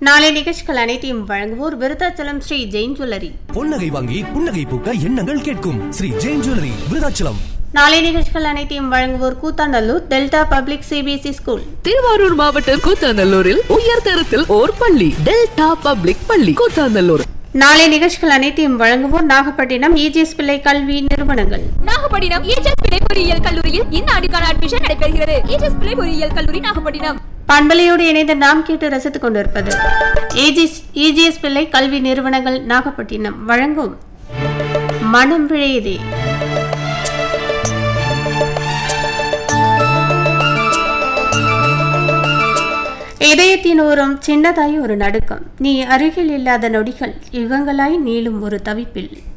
நாளை நிகழ்ச்சிகள் அனைத்தையும் வழங்குவோர் விருத்தாச்சலம் ஸ்ரீ ஜெயின் ஜுவல்லரி பொன்னகை வாங்கி புன்னகை பூக்க எண்ணங்கள் கேட்கும் ஸ்ரீ ஜெயின் ஜுவல்லரி விருதாச்சலம் நாளை நிகழ்ச்சிகள் அனைத்தையும் வழங்குவோர் Koothanallur delta public CBSE school Thiruvarur மாவட்டம் கூத்தாநல்லூரில் உயர்தரத்தில் ஓர் பள்ளி டெல்டா பப்ளிக் பள்ளி கூத்தாநல்லூர் நாளை நிகழ்ச்சிகள் அனைத்தையும் வழங்குவோர் நாகப்பட்டினம் இஜிஎஸ் பிள்ளை கல்வி நிறுவனங்கள் நாகப்பட்டினம் ஏஜஸ் பிள்ளை பொறியியல் கல்லூரியில் இந்த ஆண்டுக்கான அட்மிஷன் நடைபெறுகிறது ஏஜஸ் பிள்ளை பொறியியல் கல்லூரி நாகப்பட்டினம் பண்பலையோடு இணைந்து நாம் கேட்டு ரசித்துக் கொண்டிருப்பது ஏஜிஎஸ் இஜிஎஸ் பிள்ளை கல்வி நிறுவனங்கள் நாகப்பட்டினம் வழங்கும் மனம் விழையதே இதயத்தின் ஓரம் சின்னதாய் ஒரு நடுக்கம் நீ அருகில் இல்லாத நொடிகள் யுகங்களாய் நீளும் ஒரு தவிப்பில்